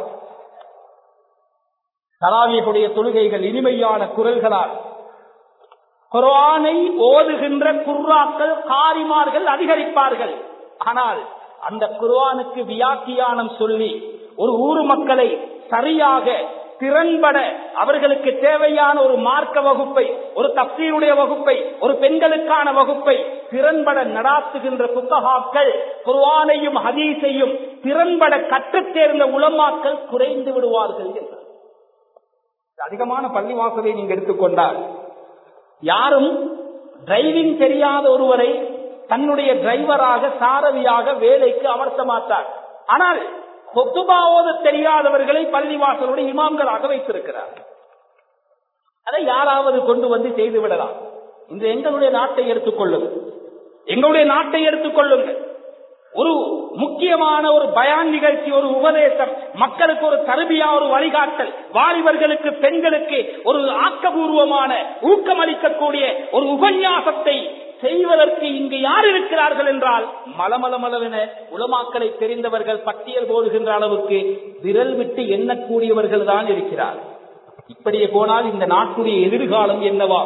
தராவியுடைய தொழுகைகள் இனிமையான குரல்களால் குர்ஆனை ஓதுகின்ற குர்ராக்கள் காரிமார்கள் அதிகரிப்பார்கள் ஆனால் அந்த குர்ஆனுக்கு வியாக்கியானம் சொல்லி ஒரு ஊர் மக்களை சரியாக திறன்பட அவர்களுக்கு தேவையான ஒரு மார்க்க வகுப்பை ஒரு தப்சீருடைய வகுப்பை ஒரு பெண்களுக்கான வகுப்பை திறன்பட நடாத்துகின்ற புத்தகாக்கள் குர்ஆனையும் ஹதீஸையும் திறன்பட கற்றுத் தேர்ந்த உளமாக்கள் குறைந்து விடுவார்கள் என்றார் அதிகமான பள்ளிவாசலை நீங்க எடுத்துக்கொண்டால் யாரும் டிரைவிங் தெரியாத ஒருவரை தன்னுடைய டிரைவராக சாரதியாக வேலைக்கு அமர்த்த மாட்டார் ஆனால் கொத்துபாவோது தெரியாதவர்களை பள்ளிவாசலுடைய இமாம்களாக வைத்திருக்கிறார் அதை யாராவது கொண்டு வந்து செய்து விடலாம் இன்று எங்களுடைய நாட்டை எடுத்துக்கொள்ளுங்கள் எங்களுடைய நாட்டை எடுத்துக்கொள்ளுங்கள் ஒரு முக்கியமான ஒரு பயான் நிகழ்ச்சி ஒரு உபதேசம் மக்களுக்கு ஒரு தருபியா ஒரு வழிகாட்டல் வாலிபர்களுக்கு பெண்களுக்கு ஒரு ஆக்கபூர்வமான ஊக்கமளிக்கக்கூடிய ஒரு உபன்யாசத்தை செய்வதற்கு இங்கு யார் இருக்கிறார்கள் என்றால் மலமலமளவென உலமாக்களை தெரிந்தவர்கள் பட்டியல் போடுகின்ற அளவுக்கு விரல் விட்டு எண்ணக்கூடியவர்கள் தான் இருக்கிறார் இப்படியே போனால் இந்த நாட்டுடைய எதிர்காலம் என்னவா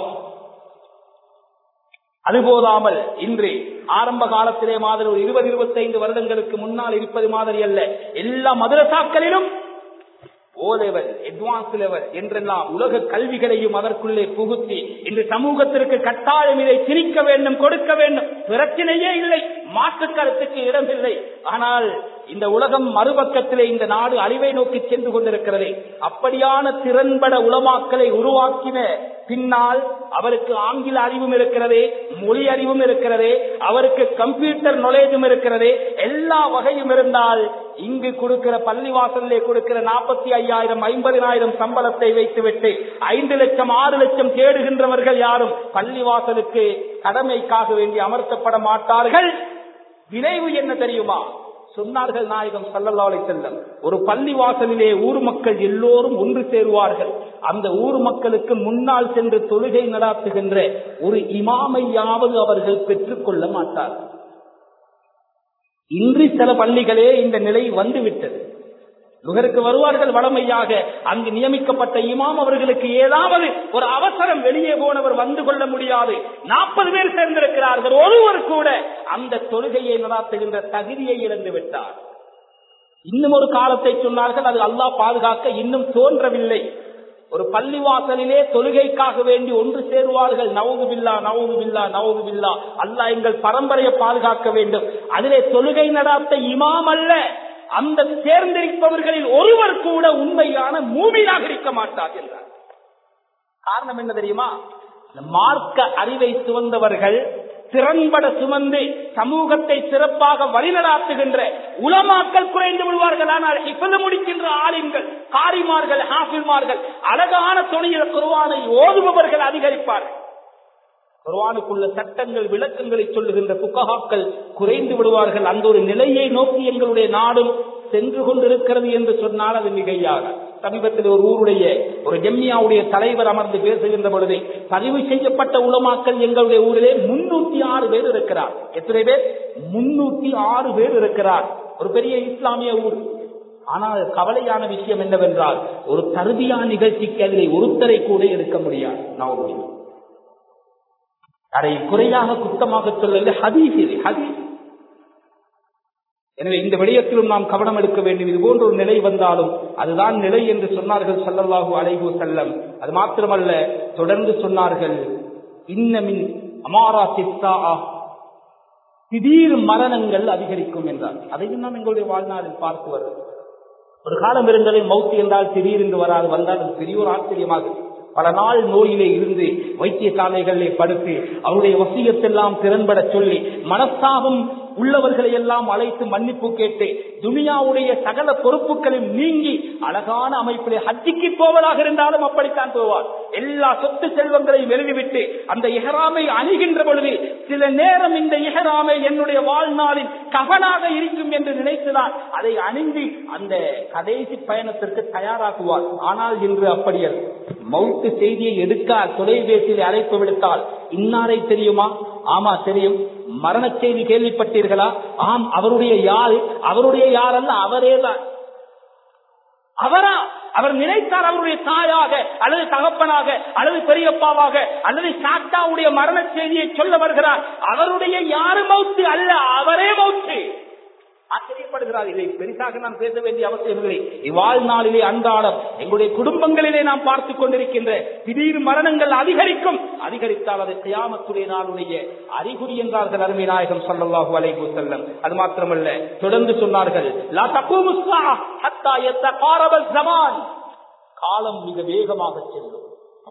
அதுபோதாமல் இன்று ஆரம்ப காலத்திலே மாதிரி ஒரு இருபது இருபத்தைந்து வருடங்களுக்கு முன்னால் இருப்பது மாதிரி அல்ல எல்லா மதரசாக்களிலும் ஓ லெவல் அட்வான்ஸ் லெவல் என்றெல்லாம் உலக கல்விகளையும் அதற்குள்ளே புகுத்தி இன்று சமூகத்திற்கு கட்டாயம் இதை திணிக்க வேண்டும் கொடுக்க வேண்டும் பிரச்சனையே இல்லை மாற்று கருத்துக்கு இடமில்லை ஆனால் இந்த உலகம் மறுபக்கத்திலே இந்த நாடு அழிவை நோக்கி சென்று கொண்டிருக்கிறது அப்படியான திறன்பட உலமாக்களை உருவாக்கின பின்னால் அவருக்கு ஆங்கில அறிவும் இருக்கிறது மொழி அறிவும் இருக்கிறது அவருக்கு கம்ப்யூட்டர் நாலேஜும் இருக்கிறது எல்லா வகையும் இருந்தால் இங்கு கொடுக்கிற பள்ளிவாசலிலே கொடுக்கிற நாற்பத்தி ஐயாயிரம் ஐம்பதினாயிரம் சம்பளத்தை வைத்துவிட்டு ஐந்து லட்சம் ஆறு லட்சம் தேடுகின்றவர்கள் யாரும் பள்ளிவாசலுக்கு கடமைக்காக வேண்டி அமர்த்தப்பட மாட்டார்கள் விளைவு என்ன தெரியுமா சொன்னார்கள் நாயகம் சல்லல்லாலை செல்லம் ஒரு பள்ளி வாசலிலே ஊர் மக்கள் எல்லோரும் ஒன்று சேருவார்கள் அந்த ஊர் மக்களுக்கு முன்னால் சென்று தொழுகை நடாத்துகின்ற ஒரு இமாமையாவது அவர்கள் பெற்றுக் கொள்ள மாட்டார்கள் இன்று சில பள்ளிகளே இந்த நிலை வந்துவிட்டது நுகருக்கு வருவார்கள் வளமையாக அங்கு நியமிக்கப்பட்ட இமாம் அவர்களுக்கு ஏதாவது ஒரு அவசரம் வெளியே போனவர் வந்து கொள்ள முடியாது நாற்பது பேர் சேர்ந்திருக்கிறார்கள் ஒருவர் கூட அந்த தொழுகையை நடாத்துகின்ற தகுதியை இழந்து விட்டார் இன்னும் ஒரு காலத்தை சொன்னார்கள் அது அல்லாஹ் பாதுகாக்க இன்னும் தோன்றவில்லை ஒரு பள்ளிவாசலிலே தொழுகைக்காக வேண்டி ஒன்று சேருவார்கள் நவது பில்லா நவது பில்லா நவது பில்லா அல்லாஹ் எங்கள் பரம்பரையை பாதுகாக்க வேண்டும் அதிலே தொழுகை நடாத்த இமாம் அல்ல அந்த சேர்ந்திருப்பவர்களில் ஒருவர் கூட உண்மையான மூமியாக இருக்க மாட்டார் என்றார் காரணம் என்ன தெரியுமா மார்க்க அறிவை சுவந்தவர்கள் திறன்பட சுமந்து சமூகத்தை சிறப்பாக வழிநடாத்துகின்ற உலமாக்கள் குறைந்து விடுவார்கள் ஆனால் இப்பது முடிக்கின்ற ஆலிம்கள் காரிமார்கள் ஹாஃபில்மார்கள் அழகான துணையில் குருவானை ஓதுபவர்கள் அதிகரிப்பார்கள் குர்வானுக்குள்ள சட்டங்கள் விளக்கங்களை சொல்லுகின்ற புக்ககாக்கள் குறைந்து விடுவார்கள் அந்த ஒரு நிலையை நோக்கி எங்களுடைய நாடும் சென்று கொண்டிருக்கிறது என்று சொன்னால் அது மிகையாக சமீபத்தில் ஒரு ஊருடைய ஒரு ஜெம்மியாவுடைய தலைவர் அமர்ந்து பேசுகின்ற பொழுது பதிவு செய்யப்பட்ட உலமாக்கள் எங்களுடைய ஊரிலே முன்னூத்தி ஆறு பேர் இருக்கிறார் எத்தனை பேர் முன்னூத்தி ஆறு பேர் இருக்கிறார் ஒரு பெரிய இஸ்லாமிய ஊர் ஆனால் கவலையான விஷயம் என்னவென்றால் ஒரு தருதியா நிகழ்ச்சிக்கு அதிலே ஒருத்தரை கூட எடுக்க முடியாது நான் அதை குறையாக குத்தமாக சொல்லல ஹதீஸ் இது ஹதீஸ் எனவே இந்த விடயத்திலும் நாம் கவனம் எடுக்க வேண்டும் இது போன்ற ஒரு நிலை வந்தாலும் அதுதான் நிலை என்று சொன்னார்கள் சல்லல்லாஹு அலைஹு செல்லம் அது மாத்திரமல்ல தொடர்ந்து சொன்னார்கள் இன்னமின் அமாரா சித்தா திடீர் மரணங்கள் அதிகரிக்கும் என்றார் அதையும் நாம் எங்களுடைய வாழ்நாளில் பார்த்து வருவோம் ஒரு காலம் இருந்ததை மௌத்து என்றால் திடீர் என்று வராது வந்தால் அது பெரிய ஒரு ஆச்சரியமாக பல நாள் நோயிலே இருந்து வைத்தியசாலைகளிலே படுத்து அவருடைய வசியத்தெல்லாம் திறன்பட சொல்லி மனஸ்தாபம் உள்ளவர்களை எல்லாம் அழைத்து மன்னிப்பு கேட்டு துனியாவுடைய சகல பொறுப்புகளையும் நீங்கி அழகான அமைப்பிலே ஹஜ்ஜிக்கு போவதாக இருந்தாலும் அப்படித்தான் போவார் எல்லா சொத்து செல்வங்களையும் எழுதிவிட்டு அந்த இஹராமை அணுகின்ற பொழுது சில நேரம் இந்த இஹராமை என்னுடைய வாழ்நாளில் கவனாக இருக்கும் என்று நினைத்துதான் அதை அணிந்து அந்த கடைசி பயணத்திற்கு தயாராகுவார் ஆனால் இன்று அப்படி அல்ல மவுத்து செய்தியை எடுக்க தொலைபேசியில் அழைப்பு விடுத்தால் இன்னாரை தெரியுமா ஆமா தெரியும் மரண செய்தி கேள்விப்பட்டீர்களா ஆம் அவருடைய யார் அவருடைய யார் அல்ல அவரே தான் அவரா அவர் நினைத்தார் அவருடைய தாயாக அல்லது தகப்பனாக அல்லது பெரியப்பாவாக அல்லது சாட்டாவுடைய மரண செய்தியை சொல்ல வருகிறார் அவருடைய யாரு மௌத்து அல்ல அவரே மௌத்து ஆச்சரியப்படுகிறார் இதை பெரிதாக நாம் பேச வேண்டிய அவசியம் இல்லை இவ்வாழ்நாளிலே அன்றாடம் எங்களுடைய குடும்பங்களிலே நாம் பார்த்துக் கொண்டிருக்கின்ற திடீர் மரணங்கள் அதிகரிக்கும் அதிகரித்தால் அது கியாமத்துடைய நாளுடைய அறிகுறி என்றார்கள் அருமை நாயகம் சல்லாஹூ அலைஹு செல்லம் அது மாத்திரமல்ல தொடர்ந்து சொன்னார்கள் லா தக்கூமு ஸாஅ ஹத்தா யத்தகாரப ஸமான் காலம் மிக வேகமாக செல்லும்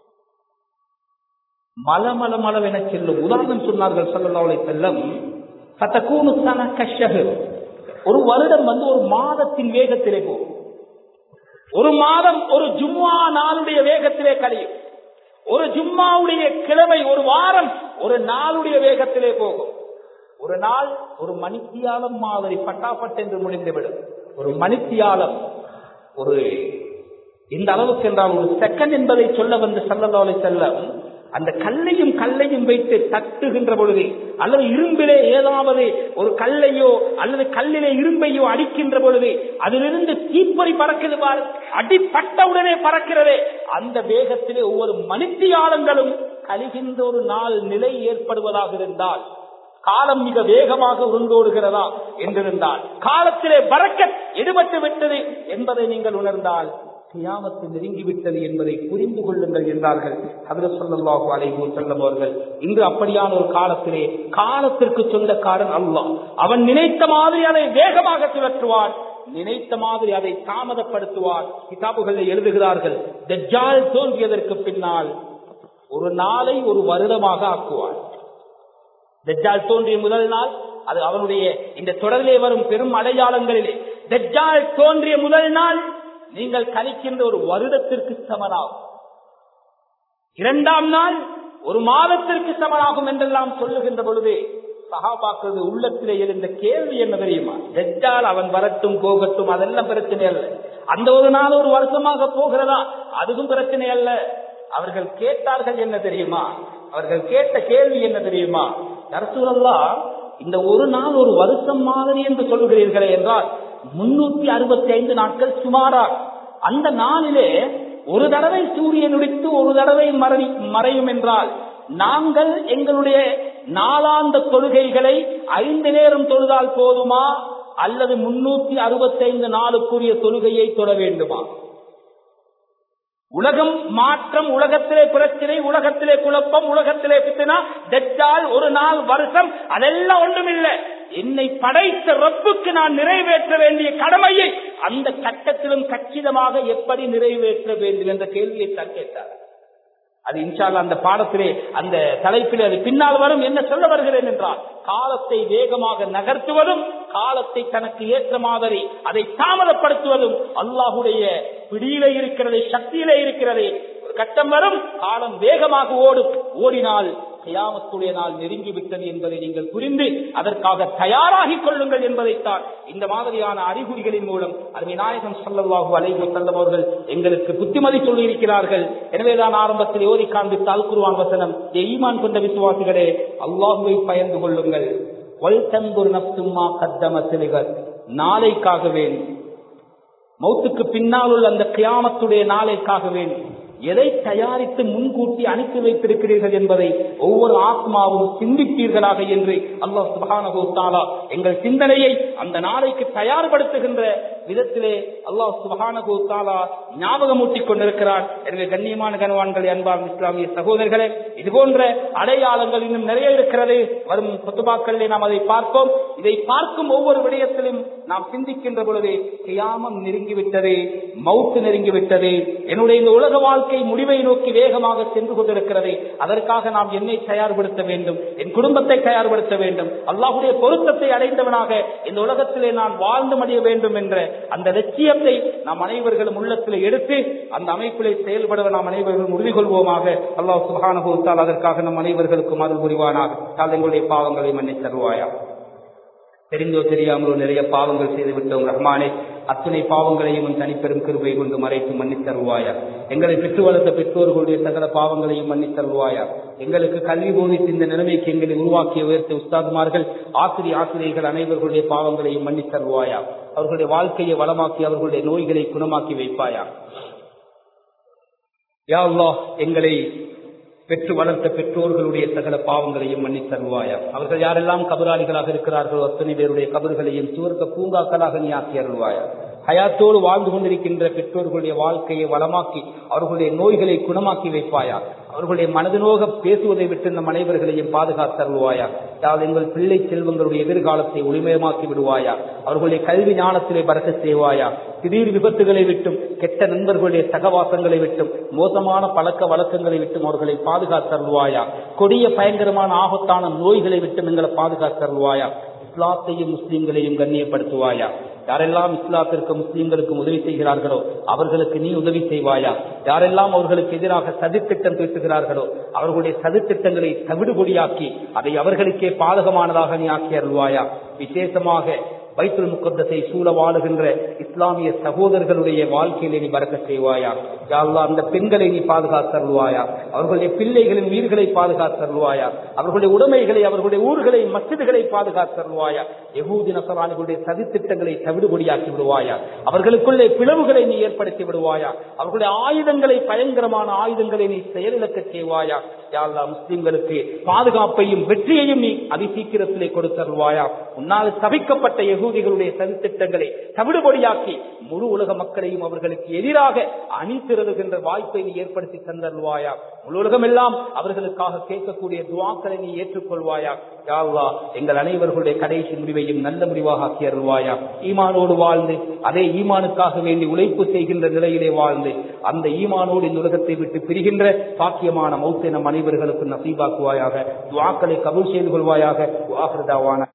மலமல மலவென செல்லும் உதாரணம் சொன்னார்கள் சல்லல்லாஹு அலைஹி செல்லம் ஃபதகூனு ஸன கஷ்ஷஹர் ஒரு வருடம் வந்து ஒரு மாதத்தின் வேகத்திலே போகும் ஒரு மாதம் ஒரு ஜும்மா நாளுடைய வேகத்திலே கழியும் ஒரு ஜும்மாவுடைய கிழமை ஒரு வாரம் ஒரு நாளுடைய வேகத்திலே போகும் ஒரு நாள் ஒரு மணித்தியாலம் மாதிரி பட்டாப்பட்டு என்று முடிந்துவிடும் ஒரு மணித்தியாலம் ஒரு இந்த அளவுக்கு என்றால் ஒரு செகண்ட் என்பதை சொல்ல வந்து சல்லல்லாஹு செல்லம் அந்த கல்லையும் கல்லையும் வைத்து தட்டுகின்ற பொழுது அல்லது இரும்பிலே ஏதாவது ஒரு கல்லையோ அல்லது கல்லிலே இரும்பையோ அடிக்கின்ற பொழுது அதிலிருந்து தீப்பொறி பறக்கிறது பாரு அடிப்பட்டவுடனே பறக்கிறதே அந்த வேகத்திலே ஒவ்வொரு மணித்தியாலங்களும் கழிகின்ற ஒரு நாள் நிலை ஏற்படுவதாக இருந்தால் காலம் மிக வேகமாக உருண்டோடுகிறதா என்றிருந்தால் காலத்திலே பறக்க எடுபட்டு விட்டது என்பதை நீங்கள் உணர்ந்தால் கியாமத்து நெருங்கிவிட்டது என்பதை புரிந்து கொள்ளுங்கள் என்றார்கள் ஹதரத் ஸல்லல்லாஹு அலைஹி வஸல்லம் அவர்கள் இன்று அப்படியான ஒரு காலத்திலே காலத்திற்கு சொந்தக்காரன் அல்லாஹ் அவன் நினைத்த மாதிரி அதை வேகமாக சுழற்றுவான் நினைத்த மாதிரி அதை தாமதப்படுத்துவான் கிதாபுகளில் எழுதுகிறார்கள் தஜ்ஜால் தோன்றியதற்கு பின்னால் ஒரு நாளை ஒரு வருடமாக ஆக்குவான் தஜ்ஜால் தோன்றிய முதல் நாள் அது அவனுடைய இந்த தொடரிலே வரும் பெரும் அடையாளங்களிலே தஜ்ஜால் தோன்றிய முதல் நாள் நீங்கள் கணிக்கின்ற ஒரு வருடத்திற்கு சமனாகும் இரண்டாம் நாள் ஒரு மாதத்திற்கு சமனாகும் என்றெல்லாம் சொல்லுகின்ற பொழுது சகாபாக்கிறது உள்ளத்திலே எழுந்த கேள்வி என்ன தெரியுமா தஜ்ஜால் அவன் வரட்டும் போகட்டும் அதெல்லாம் பிரச்சனை அல்ல அந்த ஒரு நாள் ஒரு வருஷமாக போகிறதா அதுவும் பிரச்சனை அல்ல அவர்கள் கேட்டார்கள் என்ன தெரியுமா அவர்கள் கேட்ட கேள்வி என்ன தெரியுமா நரசூரல்லா இந்த ஒரு நாள் ஒரு வருஷம் மாதிரி என்று சொல்லுகிறீர்களே என்றால் முன்னூத்தி அறுபத்தி ஐந்து நாட்கள் சுமாரா அந்த நாளிலே ஒரு தடவை சூரியன் உடித்து ஒரு தடவை மறை மறையும் என்றால் நாங்கள் எங்களுடைய நாளாந்த தொழுகைகளை ஐந்து நேரம் தொழுதால் போதுமா அல்லது முன்னூத்தி அறுபத்தி ஐந்து நாளுக்குரிய தொழுகையை தொட வேண்டுமா உலகம் மாற்றம் உலகத்திலே பிரச்சனை உலகத்திலே குழப்பம் உலகத்திலே பித்தனா தச்சால் ஒரு நாள் வருஷம் அதெல்லாம் ஒன்றுமில்லை என்னை படைத்த ரப்புக்கு நான் நிறைவேற்ற வேண்டிய கடமையை அந்த கட்டத்திலும் கச்சிதமாக எப்படி நிறைவேற்ற வேண்டும் என்ற கேள்வியை தான் கேட்டார் அது இன்ஷால்ல அந்த பாடத்திலே அந்த தலைப்பிலே அது பின்னால் வரும் என்ன சொல்ல வருகிறேன் என்றால் காலத்தை வேகமாக நகர்த்துவதும் காலத்தை தனக்கு ஏற்ற மாதிரி அதை தாமதப்படுத்துவதும் அல்லாஹுடைய பிடியிலே இருக்கிறது சக்தியிலே இருக்கிறது ஒரு கட்டம் வரும் காலம் வேகமாக ஓடும் ஓடினால் கியாமத்துடைய நாள் நெருங்கிவிட்டது என்பதை நீங்கள் புரிந்து அதற்காக தயாராகிக் கொள்ளுங்கள் என்பதைத்தான் இந்த மாதிரியான அறிகுறிகளின் மூலம் அருமை நாயகம் சொல்லவாகு அலைவு செல்லம் அவர்கள் எங்களுக்கு புத்திமதி சொல்லியிருக்கிறார்கள் எனவேதான் ஆரம்பத்தில் ஓதி காண்பித்த அல் குருவான் வசனம் ஈமான் கொண்ட விசுவாசிகளே அல்லாஹுவை பயந்து கொள்ளுங்கள் வல்தன்புர் நப்தும்மா கத்தம சிலைகள் நாளைக்காக வேண்டும் மௌத்துக்கு பின்னால் உள்ள அந்த கியாமத்துடைய நாளைக்காக வேண்டும் எதை தயாரித்து முன்கூட்டி அனுப்பி வைத்திருக்கிறீர்கள் என்பதை ஒவ்வொரு ஆத்மாவும் சிந்திப்பீர்களாக என்று அல்லாஹ் சுபஹானஹு தஆலா எங்கள் சிந்தனையை அந்த நாளைக்கு தயார்படுத்துகின்ற விதத்திலே அல்லாஹ் சுபஹானஹு தஆலா ஞாபகமூட்டிக் கொண்டிருக்கிறார் எனவே கண்ணியமான கனவான்கள் அன்பார்ந்த இஸ்லாமிய சகோதரர்களே இது போன்ற அடையாளங்கள் இன்னும் நிறைய இருக்கிறது வரும் சொத்துபாக்களிலே நாம் அதை பார்ப்போம் இதை பார்க்கும் ஒவ்வொரு விடயத்திலும் நாம் சிந்திக்கின்ற பொழுது கியாமம் நெருங்கிவிட்டது மவுத்து நெருங்கிவிட்டது என்னுடைய இந்த உலக வாழ்க்கை முடிவை நோக்கி வேகமாக சென்று கொண்டிருக்கிறது அதற்காக நாம் என்னை தயார்படுத்த வேண்டும் என் குடும்பத்தை தயார்படுத்த வேண்டும் அல்லாஹுடைய பொருத்தத்தை அடைந்தவனாக இந்த உலகத்திலே நான் வாழ்ந்து மடிய வேண்டும் என்ற அந்த லட்சியத்தை நாம் அனைவர்களும் உள்ளத்தில் எடுத்து அந்த அமைப்பிலே செயல்பட நாம் அனைவர்களும் உறுதி கொள்வோமாக அல்லாஹ் சுகானுபவத்தால் அதற்காக நம் அனைவர்களுக்கும் அருள் புரிவானாக தால் எங்களுடைய பாவங்களை மன்னித் தருவாயா தெரிந்தோ தெரியாமலோ நிறைய பாவங்கள் செய்து விட்டோம் ரஹ்மானே அத்தனை பாவங்களையும் உன் தனிப்பெரும் கிருபை கொண்டு மறைத்து மன்னித் தருவாயா எங்களை பெற்று வளர்த்த பெற்றோர்களுடைய சகல பாவங்களையும் மன்னித் தருவாயா எங்களுக்கு கல்வி போதித்து இந்த நிலைமைக்கு எங்களை உருவாக்கிய உயர்த்த உஸ்தாதுமார்கள் ஆசிரிய ஆசிரியர்கள் அனைவர்களுடைய பாவங்களையும் மன்னித் தருவாயா அவர்களுடைய வாழ்க்கையை வளமாக்கி அவர்களுடைய நோய்களை குணமாக்கி வைப்பாயா யா அல்லாஹ் எங்களை பெற்று வளர்த்த பெற்றோர்களுடைய சகல பாவங்களையும் மன்னித் தருவாயா அவர்கள் யாரெல்லாம் கபராளிகளாக இருக்கிறார்களோ அத்தனை பேருடைய கபர்களையும் சுவர்க்க பூங்காக்களாக நீ ஆக்கி அருள்வாயா ஹயாத்தோடு வாழ்ந்து கொண்டிருக்கின்ற பெற்றோர்களுடைய வாழ்க்கையை வளமாக்கி அவர்களுடைய நோய்களை குணமாக்கி வைப்பாயா அவர்களுடைய மனதினோக பேசுவதை விட்டு இந்த அனைவர்களையும் பாதுகாத்தருள்வாயா அதாவது எங்கள் பிள்ளை செல்வங்களுடைய எதிர்காலத்தை ஒளிமயமாக்கி விடுவாயா அவர்களுடைய கல்வி ஞானத்திலே பறக்க செய்வாயா திடீர் விபத்துகளை விட்டும் கெட்ட நண்பர்களுடைய சகவாசங்களை விட்டும் மோசமான பழக்க வழக்கங்களை விட்டும் அவர்களை பாதுகாத்தருள்வாயா கொடிய பயங்கரமான ஆபத்தான நோய்களை விட்டும் எங்களை பாதுகாத்தருள்வாயா இஸ்லாத்தையும் முஸ்லீம்களையும் கண்ணியப்படுத்துவாயா யாரெல்லாம் இஸ்லாத்திற்கு முஸ்லீம்களுக்கும் உதவி செய்கிறார்களோ அவர்களுக்கு நீ உதவி செய்வாயா யாரெல்லாம் அவர்களுக்கு எதிராக சதித்திட்டம் தீட்டுகிறார்களோ அவர்களுடைய சதித்திட்டங்களை தவிடுபொடியாக்கி அதை அவர்களுக்கே பாதகமானதாக நீ ஆக்கி அருள்வாயா விசேஷமாக பைத்துல் முக்கத்தத்தை சூழ வாழுகின்ற இஸ்லாமிய சகோதரர்களுடைய வாழ்க்கையிலே நீ பறக்க செய்வாயா யாழ்லா அந்த பெண்களை நீ பாதுகாத்தருள்வாயா அவர்களுடைய பிள்ளைகளின் உயிர்களை பாதுகாத்தருள்வாயா அவர்களுடைய உடைமைகளை அவர்களுடைய ஊர்களை மசிதுகளை பாதுகாத்தருள்வாயா யகூதி நசராணிகளுடைய சதித்திட்டங்களை தவிடுபடியாக்கி விடுவாயா அவர்களுக்குள்ளே பிளவுகளை நீ ஏற்படுத்தி விடுவாயா அவர்களுடைய ஆயுதங்களை பயங்கரமான ஆயுதங்களை நீ செயலிழக்க செய்வாயா யாழ்லா முஸ்லிம்களுக்கு பாதுகாப்பையும் வெற்றியையும் நீ அதிசீக்கிரத்திலே கொடுத்தருள்வாயா உன்னால் சபிக்கப்பட்ட யகூதிகளுடைய சதித்திட்டங்களை தவிடுபடியாக்கி முழு உலக மக்களையும் அவர்களுக்கு எதிராக அணி திரளுகின்ற வாய்ப்பை நீ ஏற்படுத்தி தந்தருள்வாயா முழு உலகம் எல்லாம் அவர்களுக்காக கேட்கக்கூடிய துவாக்களை நீ ஏற்றுக்கொள்வாயா யாழ்லா எங்கள் அனைவர்களுடைய கடைசி முடிவையும் நல்ல முடிவாக ஆக்கி அருள்வாயா ஈமானோடு வாழ்ந்து அதே ஈமானுக்காக வேண்டி உழைப்பு செய்கின்ற நிலையிலே வாழ்ந்து அந்த ஈமானோடு இந்த உலகத்தை விட்டு பிரிகின்ற பாக்கியமான மௌத்தை நம் அனைவர்களுக்கும் நசீபாக்குவாயாக துவாக்களை கபூல் செய்து கொள்வாயாக வாஹிருதாவான